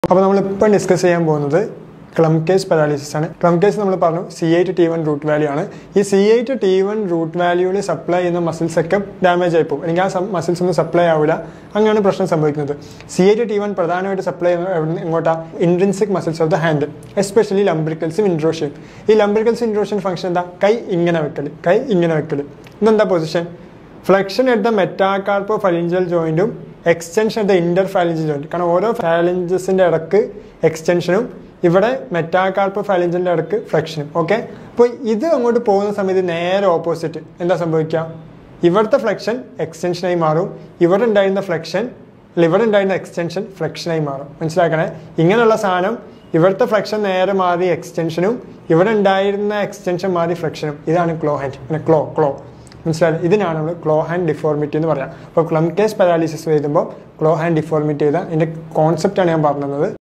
അപ്പോൾ നമ്മളിപ്പം ഡിസ്കസ് ചെയ്യാൻ പോകുന്നത് ക്ലം കേസ് പാരാലിസിസ് ആണ് ക്ലം കേസ് നമ്മൾ പറഞ്ഞു C eight T one root value ആണ് ഈ C eight T one root വാല്യൂവിൽ സപ്ലൈ ചെയ്യുന്ന മസിൽസ് ഒക്കെ ഡാമേജ് ആയി പോകും അല്ലെങ്കിൽ ആ മസിൽസ് ഒന്നും സപ്ലൈ ആവില്ല അങ്ങനെയാണ് പ്രശ്നം സംഭവിക്കുന്നത് സി എയ്റ്റ് ടി വൺ പ്രധാനമായിട്ട് സപ്ലൈ ചെയ്യുന്നത് എവിടുന്ന് എങ്ങോട്ടാ intrinsic muscles of the hand especially ലംബ്രിക്കൽസും ഇൻട്രോഷ്യയും ഈ ലംബ്രിക്കൽസ് ഇൻട്രോഷ്യൻ ഫംഗ്ഷൻ എന്താ കൈ ഇങ്ങനെ വെക്കൽ കൈ ഇങ്ങനെ വെക്കൽ ഇതെന്താ position flexion at the metacarpophalangeal ജോയിന്റും extension at the interphalangeal joint കാരണം ഓരോ ഫാലിഞ്ചസിന്റെ ഇടക്ക് എക്സ്റ്റൻഷനും ഇവിടെ മെറ്റാകാർപ്പോ ഫാലിഞ്ചലിന്റെ ഇടക്ക് ഫ്ലെക്ഷനും ഓക്കെ അപ്പോൾ ഇത് അങ്ങോട്ട് പോകുന്ന സമയത്ത് നേരെ ഓപ്പോസിറ്റ് എന്താ സംഭവിക്കുക ഇവിടുത്തെ ഫ്ലെക്ഷൻ എക്സ്റ്റൻഷനായി മാറും ഇവിടെ ഉണ്ടായിരുന്ന ഫ്ലെക്ഷൻ അല്ല ഇവിടെ ഉണ്ടായിരുന്ന എക്സ്റ്റൻഷൻ ഫ്ലെക്ഷനായി മാറും മനസ്സിലാക്കണേ ഇങ്ങനെയുള്ള സാധനം ഇവിടുത്തെ ഫ്ലെക്ഷൻ നേരെ മാറി എക്സ്റ്റൻഷനും ഇവിടെ ഉണ്ടായിരുന്ന എക്സ്റ്റൻഷൻ മാറി ഫ്ലെക്ഷനും ഇതാണ് ക്ലോ ഹാൻഡ് പിന്നെ ക്ലോ ക്ലോ മനസ്സിലായി ഇതിനാണ് നമ്മൾ ക്ലോ ഹാൻഡ് ഡിഫോർമിറ്റി എന്ന് പറയാം അപ്പോൾ ക്ലം കേസ് പാരാലിസിസ് എഴുതുമ്പോൾ ക്ലോ ഹാൻഡ് ഡിഫോർമിറ്റി ചെയ്ത ഇതിൻ്റെ കോൺസെപ്റ്റാണ് ഞാൻ പറഞ്ഞത്